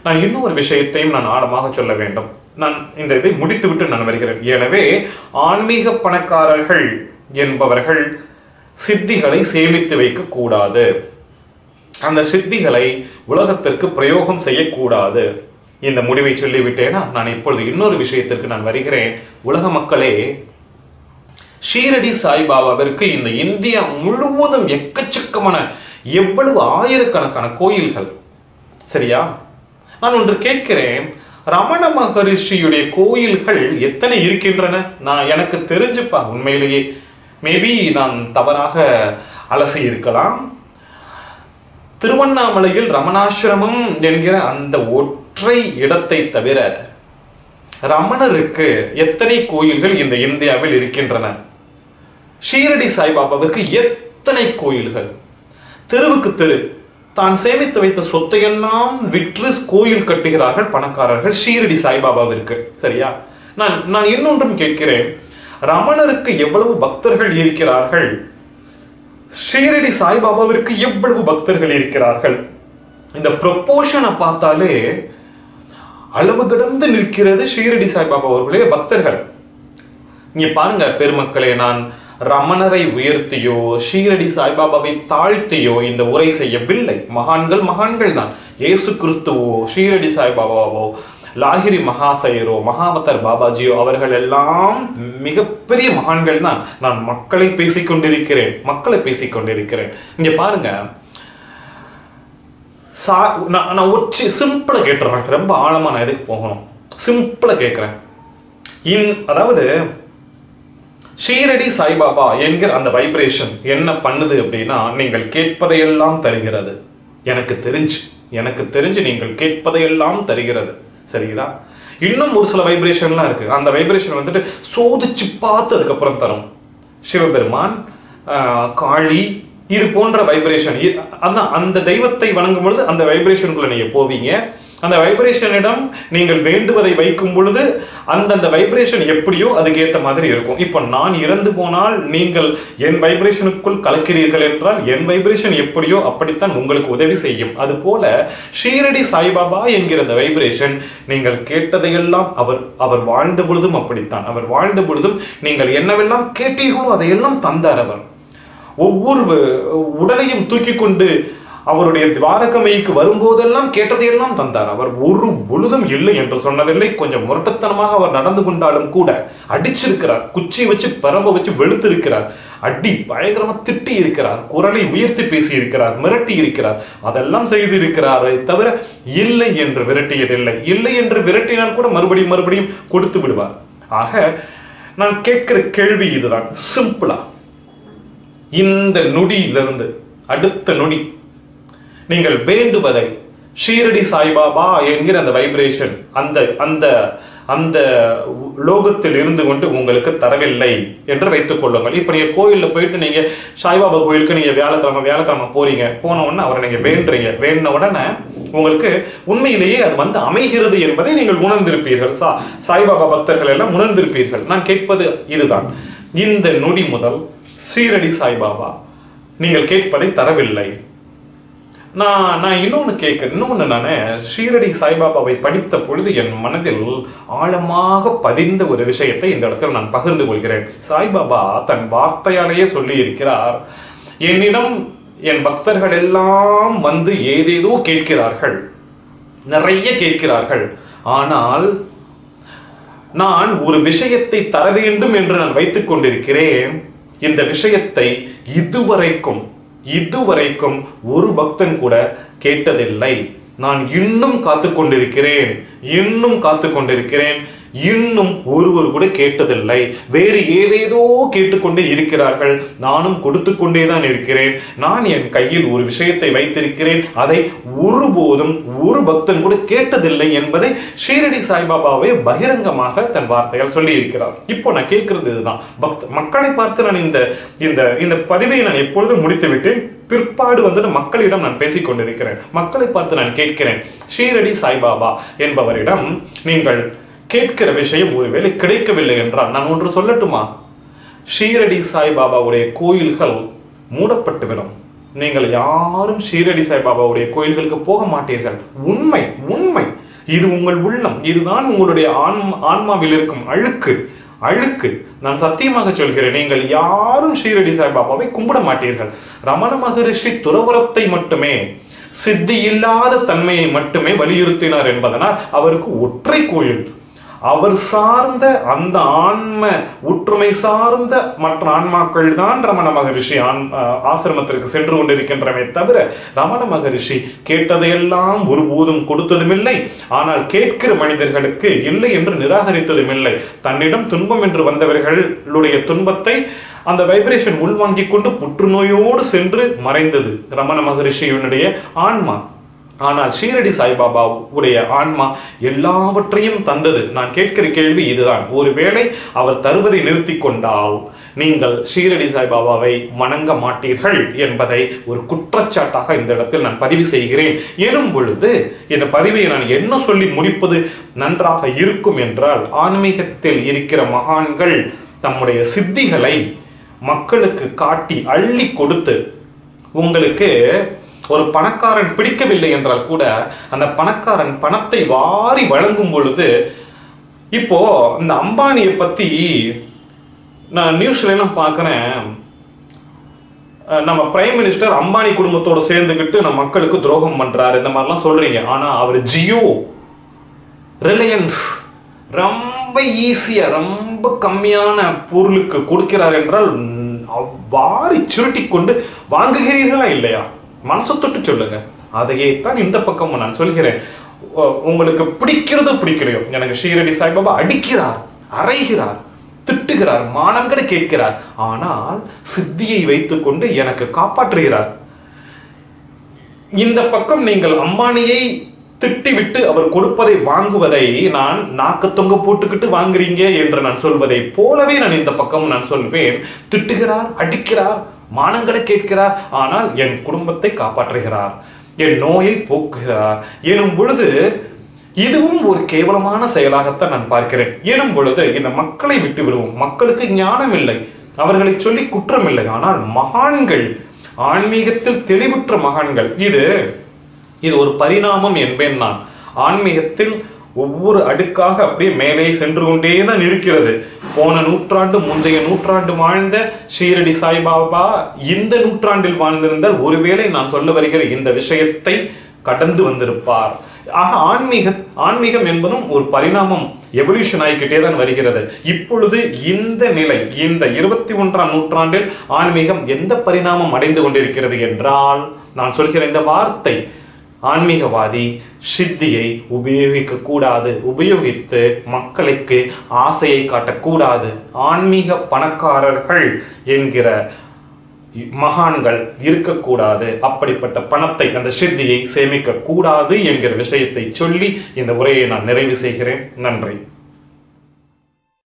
நான் இன்னும் ஒரு விஷயத்தையும் நான் ஆழமாக சொல்ல வேண்டும் நான் இந்த இதை முடித்துவிட்டு நான் வருகிறேன் எனவே ஆன்மீக பணக்காரர்கள் என்பவர்கள் சித்திகளை சேமித்து வைக்க கூடாது அந்த சித்திகளை உலகத்திற்கு பிரயோகம் செய்யக்கூடாது இந்த முடிவை சொல்லிவிட்டேனா நான் இப்பொழுது இன்னொரு விஷயத்திற்கு நான் வருகிறேன் உலக மக்களே ஷீரடி சாய்பாபாவிற்கு இந்த இந்தியா முழுவதும் எக்கச்சக்கமான எவ்வளவு ஆயிரக்கணக்கான கோயில்கள் சரியா நான் ஒன்று கேட்கிறேன் ரமண மகரிஷியுடைய கோயில்கள் எத்தனை இருக்கின்றன நான் எனக்கு தெரிஞ்சுப்பா உண்மையிலேயே மேபி நான் தவறாக அலசி இருக்கலாம் திருவண்ணாமலையில் ரமணாசிரமம் என்கிற அந்த ஒற்றை இடத்தை தவிர ரமணருக்கு எத்தனை கோயில்கள் இந்த இந்தியாவில் இருக்கின்றன ஷீரடி சாய்பாபாவுக்கு எத்தனை கோயில்கள் தெருவுக்கு தெரு தான் சேமித்து வைத்த சொத்தையெல்லாம் விற்று கோயில் கட்டுகிறார்கள் பணக்காரர்கள் ஷீரடி சாய்பாபாவிற்கு சரியா நான் நான் இன்னொன்றும் கேட்கிறேன் ரமணருக்கு எவ்வளவு பக்தர்கள் இருக்கிறார்கள் ஷீரடி சாய்பாபாவிற்கு எவ்வளவு பக்தர்கள் இருக்கிறார்கள் இந்த ப்ரொப்போர்ஷனை பார்த்தாலே அளவு கடந்து நிற்கிறது ஷீரடி சாய்பாபா அவர்களே பக்தர்கள் இங்க பாருங்க பெருமக்களே நான் ரமணரை உயர்த்தியோ ஷீரடி சாய்பாபாவை தாழ்த்தியோ இந்த உரை செய்யவில்லை மகான்கள் மகான்கள் தான் இயேசு கிறிஸ்துவோ ஷீரடி சாய்பாபாவோ லாகிரி மகாசயரோ மகாவதர் பாபாஜியோ அவர்கள் எல்லாம் மிகப்பெரிய மகான்கள் தான் நான் மக்களை பேசிக் கொண்டிருக்கிறேன் மக்களை பேசிக் கொண்டிருக்கிறேன் இங்க பாருங்க சா நான் நான் ஒச்சி சிம்பிளா கேட்டுறேன் ரொம்ப ஆழமா நான் எதுக்கு போகணும் சிம்பிளா கேட்கிறேன் இன் அதாவது ஷீரடி சாய்பாபா என்கிற அந்த வைப்ரேஷன் என்ன பண்ணுது அப்படின்னா நீங்கள் கேட்பதையெல்லாம் தருகிறது எனக்கு தெரிஞ்சு எனக்கு தெரிஞ்சு நீங்கள் கேட்பதையெல்லாம் தருகிறது சரிங்களா இன்னும் ஒரு சில வைப்ரேஷன்லாம் இருக்கு அந்த வைப்ரேஷன் வந்துட்டு சோதிச்சு பார்த்து அதுக்கப்புறம் தரும் சிவபெருமான் ஆஹ், காளி இது போன்ற வைப்ரேஷன் அதான் அந்த தெய்வத்தை வணங்கும் பொழுது அந்த வைப்ரேஷனுக்குள்ள நீங்க போவீங்க அந்த வைப்ரேஷனிடம் நீங்கள் வேண்டுவதை வைக்கும் பொழுது அந்தந்த வைப்ரேஷன் எப்படியோ அதுக்கு ஏத்த மாதிரி இருக்கும் இப்போ நான் இறந்து போனால் நீங்கள் என் வைப்ரேஷனுக்குள் கலக்கிறீர்கள் என்றால் என் வைப்ரேஷன் எப்படியோ அப்படித்தான் உங்களுக்கு உதவி செய்யும் அது போல ஷீரடி சாய்பாபா என்கிற அந்த வைப்ரேஷன் நீங்கள் கேட்டதையெல்லாம் அவர் அவர் வாழ்ந்த பொழுதும் அப்படித்தான் அவர் வாழ்ந்த பொழுதும் நீங்கள் என்னவெல்லாம் கேட்டீர்களோ அதையெல்லாம் தந்தார் அவர் ஒவ்வொரு உடலையும் தூக்கி கொண்டு அவருடைய துவாரகமைக்கு வரும்போதெல்லாம் கேட்டதையெல்லாம் தந்தார் அவர் ஒரு பொழுதும் இல்லை என்று சொன்னதில்லை கொஞ்சம் முரட்டத்தனமாக அவர் நடந்து கொண்டாலும் கூட அடிச்சிருக்கிறார் குச்சி வச்சு பரம்ப வச்சு வெளுத்திருக்கிறார் அடி பயங்கரமா திட்டி இருக்கிறார் குரலை உயர்த்தி பேசி இருக்கிறார் மிரட்டி இருக்கிறார் அதெல்லாம் செய்திருக்கிறாரே தவிர இல்லை என்று விரட்டியதில்லை இல்லை என்று விரட்டினால் கூட மறுபடியும் மறுபடியும் கொடுத்து விடுவார் ஆக நான் கேட்கிற கேள்வி இதுதான் சிம்பிளா இந்த நொடியிலிருந்து அடுத்த நொடி நீங்கள் வேண்டுவதை ஷீரடி சாய்பாபா என்கிற அந்த வைப்ரேஷன் அந்த அந்த அந்த லோகத்தில் இருந்து கொண்டு உங்களுக்கு தரவில்லை என்று வைத்துக் கொள்ளுங்கள் இப்போ நீங்க கோயில்ல போயிட்டு நீங்க சாய்பாபா கோயிலுக்கு நீங்க வியாழக்கிழமை வியாழக்கிழமை போறீங்க போன உடனே அவரை நீங்க வேண்டுறீங்க வேண்டின உடனே உங்களுக்கு உண்மையிலேயே அது வந்து அமைகிறது என்பதை நீங்கள் உணர்ந்திருப்பீர்கள் சா சாய்பாபா பக்தர்கள் எல்லாம் உணர்ந்திருப்பீர்கள் நான் கேட்பது இதுதான் இந்த நொடி முதல் சீரடி சாய்பாபா நீங்கள் கேட்பதை தரவில்லை நான் நான் இன்னொன்று கேட்க இன்னொன்று நான் ஷீரடி சாய்பாபாவை படித்த பொழுது என் மனதில் ஆழமாக பதிந்த ஒரு விஷயத்தை இந்த இடத்துல நான் பகிர்ந்து கொள்கிறேன் சாய்பாபா தன் வார்த்தையாலேயே சொல்லி இருக்கிறார் என்னிடம் என் பக்தர்கள் எல்லாம் வந்து ஏதேதோ கேட்கிறார்கள் நிறைய கேட்கிறார்கள் ஆனால் நான் ஒரு விஷயத்தை தர வேண்டும் என்று நான் வைத்துக் கொண்டிருக்கிறேன் இந்த விஷயத்தை இதுவரைக்கும் இதுவரைக்கும் ஒரு பக்தன் கூட கேட்டதில்லை நான் இன்னும் காத்து கொண்டிருக்கிறேன் இன்னும் காத்து கொண்டிருக்கிறேன் இன்னும் ஒருவர் கூட கேட்டதில்லை வேறு ஏதேதோ கேட்டுக்கொண்டே இருக்கிறார்கள் நானும் கொடுத்து கொண்டே தான் இருக்கிறேன் நான் என் கையில் ஒரு விஷயத்தை வைத்திருக்கிறேன் அதை ஒருபோதும் ஒரு பக்தன் கூட கேட்டதில்லை என்பதை ஷீரடி சாய்பாபாவே பகிரங்கமாக தன் வார்த்தையால் சொல்லி இருக்கிறார் இப்போ நான் கேட்கிறது இதுதான் பக்த மக்களை பார்த்து நான் இந்த இந்த இந்த பதிவை நான் எப்பொழுதும் முடித்து விட்டேன் பிற்பாடு வந்துட்டு மக்களிடம் நான் பேசிக் கொண்டிருக்கிறேன் மக்களை பார்த்து நான் கேட்கிறேன் ஷீரடி சாய்பாபா என்பவரிடம் நீங்கள் கேட்கிற விஷயம் ஒருவேளை கிடைக்கவில்லை என்றால் நான் ஒன்று சொல்லட்டுமா ஷீரடி சாய்பாபாவுடைய கோயில்கள் மூடப்பட்டுவிடும் நீங்கள் யாரும் ஷீரடி சாய்பாபாவுடைய கோயில்களுக்கு போக மாட்டீர்கள் உண்மை உண்மை இது உங்கள் உள்ளம் இதுதான் உங்களுடைய ஆன்மா ஆன்மாவில் இருக்கும் அழுக்கு அழுக்கு நான் சத்தியமாக சொல்கிறேன் நீங்கள் யாரும் ஷீரடி சாய்பாபாவை கும்பிட மாட்டீர்கள் ரமண மகரிஷி துறவரத்தை மட்டுமே சித்தி இல்லாத தன்மையை மட்டுமே வலியுறுத்தினார் என்பதனால் அவருக்கு ஒற்றை கோயில் அவர் சார்ந்த அந்த ஆன்ம ஒற்றுமை சார்ந்த மற்ற ஆன்மாக்கள் தான் ரமண மகரிஷி ஆன் ஆஹ் ஆசிரமத்திற்கு சென்று கொண்டிருக்கின்றமே தவிர ரமண மகரிஷி கேட்டதையெல்லாம் ஒருபோதும் கொடுத்ததுமில்லை ஆனால் கேட்கிற மனிதர்களுக்கு இல்லை என்று நிராகரித்ததும் இல்லை தன்னிடம் துன்பம் என்று வந்தவர்களுடைய துன்பத்தை அந்த வைப்ரேஷன் உள்வாங்கிக் கொண்டு புற்றுநோயோடு சென்று மறைந்தது ரமண மகரிஷியினுடைய ஆன்மா ஆனால் ஷீரடி சாய்பாபா உடைய ஆன்மா எல்லாவற்றையும் தந்தது நான் கேட்கிற கேள்வி இதுதான் ஒருவேளை அவர் தருவதை நிறுத்தி கொண்டால் நீங்கள் ஷீரடி சாய்பாபாவை வணங்க மாட்டீர்கள் என்பதை ஒரு குற்றச்சாட்டாக இந்த இடத்தில் நான் பதிவு செய்கிறேன் எனும் பொழுது இந்த பதிவை நான் என்ன சொல்லி முடிப்பது நன்றாக இருக்கும் என்றால் ஆன்மீகத்தில் இருக்கிற மகான்கள் தம்முடைய சித்திகளை மக்களுக்கு காட்டி அள்ளி கொடுத்து உங்களுக்கு ஒரு பணக்காரன் பிடிக்கவில்லை என்றால் கூட அந்த பணக்காரன் பணத்தை வாரி வழங்கும் பொழுது இப்போ இந்த அம்பானியை பத்தி நான் நியூஸ்ல எல்லாம் பார்க்குறேன் நம்ம பிரைம் மினிஸ்டர் அம்பானி குடும்பத்தோட சேர்ந்துக்கிட்டு நம்ம மக்களுக்கு துரோகம் பண்றாரு இந்த மாதிரிலாம் சொல்றீங்க ஆனா அவர் ஜியோ ரிலையன்ஸ் ரொம்ப ஈஸியா ரொம்ப கம்மியான பொருளுக்கு கொடுக்கிறார் என்றால் ம், அவ்- வாரி சுருட்டி கொண்டு வாங்குகிறீர்களா இல்லையா மனசு தொட்டு சொல்லுங்க அதையே தான் இந்த பக்கமும் நான் சொல்கிறேன் உ- உங்களுக்கு பிடிக்கிறதோ பிடிக்கலையோ எனக்கு ஷீரடி சாய்பாபா அடிக்கிறார் அறைகிறார் திட்டுகிறார் மானங்கட கேட்கிறார் ஆனால் சித்தியை வைத்துக்கொண்டு எனக்கு காப்பாற்றுகிறார் இந்த பக்கம் நீங்கள் அம்பானியை திட்டிவிட்டு அவர் கொடுப்பதை வாங்குவதை நான் நாக்கு தொங்க போட்டுக்கிட்டு வாங்குறீங்க என்று நான் சொல்வதை போலவே நான் இந்த பக்கம் நான் சொல்வேன் திட்டுகிறார் அடிக்கிறார் மானங்களை கேட்கிறார் ஆனால் என் குடும்பத்தை காப்பாற்றுகிறார் என் நோயை போக்குகிறார் எனும் பொழுது இதுவும் ஒரு கேவலமான செயலாகத்தான் நான் பார்க்கிறேன் எனும் பொழுது இந்த மக்களை விட்டு விடுவோம் மக்களுக்கு ஞானம் இல்லை அவர்களை சொல்லி குற்றம் இல்லை ஆனால் மகான்கள் ஆன்மீகத்தில் தெளிவுற்ற மகான்கள் இது இது ஒரு பரிணாமம் என்பேன் நான் ஆன்மீகத்தில் ஒவ்வொரு அடுக்காக அப்படியே மேலே சென்று கொண்டே தான் இருக்கிறது போன நூற்றாண்டு முந்தைய நூற்றாண்டு வாழ்ந்த ஷீரடி சாய்பாபா இந்த நூற்றாண்டில் வாழ்ந்திருந்தால் ஒருவேளை நான் சொல்ல வருகிற இந்த விஷயத்தை கடந்து வந்திருப்பார் ஆக ஆன்மீக ஆன்மீகம் என்பதும் ஒரு பரிணாமம் எவல்யூஷன் ஆகிக்கிட்டே தான் வருகிறது இப்பொழுது இந்த நிலை இந்த இருபத்தி ஒன்றாம் நூற்றாண்டில் ஆன்மீகம் எந்த பரிணாமம் அடைந்து கொண்டிருக்கிறது என்றால் நான் சொல்கிற இந்த வார்த்தை ஆன்மீகவாதி சித்தியை உபயோகிக்க கூடாது உபயோகித்து மக்களுக்கு ஆசையை காட்டக்கூடாது ஆன்மீக பணக்காரர்கள் என்கிற மகான்கள் இருக்கக்கூடாது அப்படிப்பட்ட பணத்தை அந்த சித்தியை சேமிக்க கூடாது என்கிற விஷயத்தை சொல்லி இந்த உரையை நான் நிறைவு செய்கிறேன் நன்றி